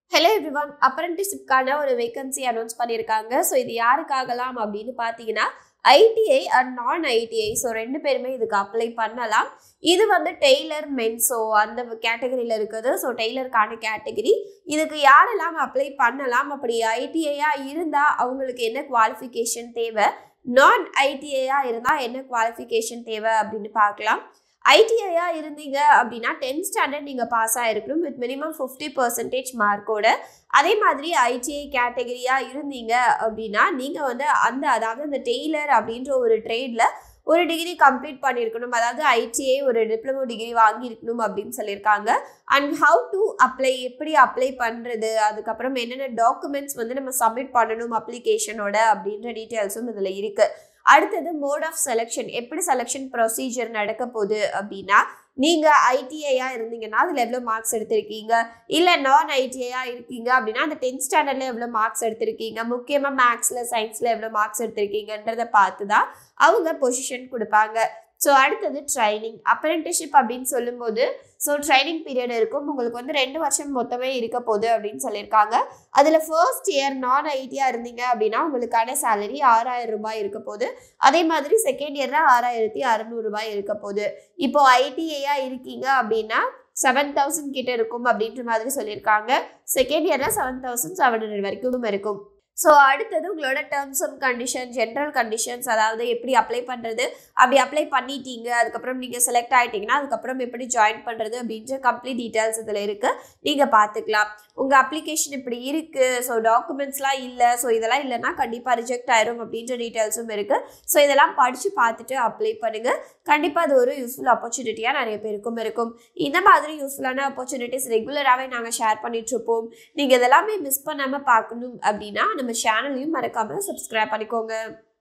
hello everyone அப்ரெண்டிஸ்ஷிப்கான ஒரு vacancy announce பண்ணியிருக்காங்க so இது யாருக்காகலாம் அப்படின்னு பார்த்தீங்கன்னா ஐடிஐ அண்ட் நான் ஐடிஐ ஸோ ரெண்டு பேருமே இதுக்கு அப்ளை பண்ணலாம் இது வந்து டெய்லர் மென்ஸோ அந்த கேட்டகரியில் இருக்குது ஸோ டெய்லருக்கான கேட்டகரி இதுக்கு யாரெல்லாம் அப்ளை பண்ணலாம் அப்படி ஐடிஐயாக இருந்தால் அவங்களுக்கு என்ன குவாலிஃபிகேஷன் தேவை நான் ஐடிஐயாக இருந்தால் என்ன குவாலிஃபிகேஷன் தேவை அப்படின்னு பார்க்கலாம் ஐடிஐயாக இருந்தீங்க அப்படின்னா டென்த் ஸ்டாண்டர்ட் நீங்கள் பாஸ் ஆகிருக்கணும் வித் மினிமம் ஃபிஃப்டி பர்சன்டேஜ் மார்க்கோட அதே மாதிரி ஐடிஐ கேட்டகரியாக இருந்தீங்க அப்படின்னா நீங்கள் வந்து அந்த அதாவது அந்த டெய்லர் அப்படின்ற ஒரு ட்ரேடில் ஒரு டிகிரி கம்ப்ளீட் பண்ணியிருக்கணும் அதாவது ஐடிஐ ஒரு டிப்ளமோ டிகிரி வாங்கியிருக்கணும் அப்படின்னு சொல்லியிருக்காங்க அண்ட் ஹவு டு அப்ளை எப்படி அப்ளை பண்ணுறது அதுக்கப்புறம் என்னென்ன டாக்குமெண்ட்ஸ் வந்து நம்ம சப்மிட் பண்ணணும் அப்ளிகேஷனோட அப்படின்ற டீட்டெயில்ஸும் இதில் இருக்குது அடுத்தது மோட் ஆஃப் செலெக்ஷன் எப்படி செலெக்ஷன் ப்ரொசீஜர் நடக்க போகுது அப்படின்னா நீங்கள் ஐடிஐயாக இருந்தீங்கன்னா அதில் எவ்வளோ மார்க்ஸ் எடுத்திருக்கீங்க இல்லை நான் ஐடிஐயாக இருக்கீங்க அப்படின்னா அந்த டென்த் ஸ்டாண்டர்டில் எவ்வளோ மார்க்ஸ் எடுத்திருக்கீங்க முக்கியமாக மேக்ஸில் சயின்ஸில் எவ்வளோ மார்க்ஸ் எடுத்திருக்கீங்கன்றதை பார்த்து தான் அவங்க பொசிஷன் கொடுப்பாங்க ஸோ அடுத்தது ட்ரைனிங் அப்ரெண்டிஷிப் அப்படின்னு சொல்லும்போது ஸோ ட்ரைனிங் பீரியட் இருக்கும் உங்களுக்கு வந்து ரெண்டு வருஷம் மொத்தமே இருக்க போகுது அப்படின்னு சொல்லியிருக்காங்க அதில் ஃபர்ஸ்ட் இயர் நான் ஐடியாக இருந்தீங்க அப்படின்னா உங்களுக்கான சேலரி ஆறாயிரம் ரூபாய் இருக்க போகுது அதே மாதிரி செகண்ட் இயரில் ஆறாயிரத்தி அறநூறுபாய் இருக்க போகுது இப்போ ஐடிஐயாக இருக்கீங்க அப்படின்னா செவன் தௌசண்ட் கிட்ட இருக்கும் அப்படின்ற மாதிரி சொல்லியிருக்காங்க செகண்ட் இயரில் செவன் தௌசண்ட் செவன் ஹண்ட்ரட் வரைக்கும் இருக்கும் ஸோ அடுத்தது உங்களோட terms and condition general conditions அதாவது எப்படி அப்ளை பண்ணுறது அப்படி அப்ளை பண்ணிட்டீங்க அதுக்கப்புறம் நீங்கள் செலக்ட் ஆகிட்டீங்கன்னா அதுக்கப்புறம் எப்படி ஜாயின் பண்ணுறது அப்படின்ற கம்ப்ளீட் டீட்டெயில்ஸ் இதில் இருக்குது நீங்கள் பார்த்துக்கலாம் உங்கள் அப்ளிகேஷன் இப்படி இருக்குது ஸோ டாக்குமெண்ட்ஸ்லாம் இல்லை ஸோ இதெல்லாம் இல்லைன்னா கண்டிப்பாக ரிஜெக்ட் ஆயிரும் அப்படின்ற டீட்டெயில்ஸும் இருக்குது ஸோ இதெல்லாம் படித்து பார்த்துட்டு அப்ளை பண்ணுங்கள் கண்டிப்பாக அது ஒரு யூஸ்ஃபுல் ஆப்பர்ச்சுனிட்டியாக நிறைய பேருக்கும் இருக்கும் இந்த மாதிரி யூஸ்ஃபுல்லான ஆப்பர்ச்சுனிட்டிஸ் ரெகுலராகவே நாங்கள் ஷேர் பண்ணிகிட்ருப்போம் நீங்கள் இதெல்லாமே மிஸ் பண்ணாமல் பார்க்கணும் அப்படின்னா நம்ம சேனலையும் மறக்காமல் சப்ஸ்கிரைப் பண்ணிக்கோங்க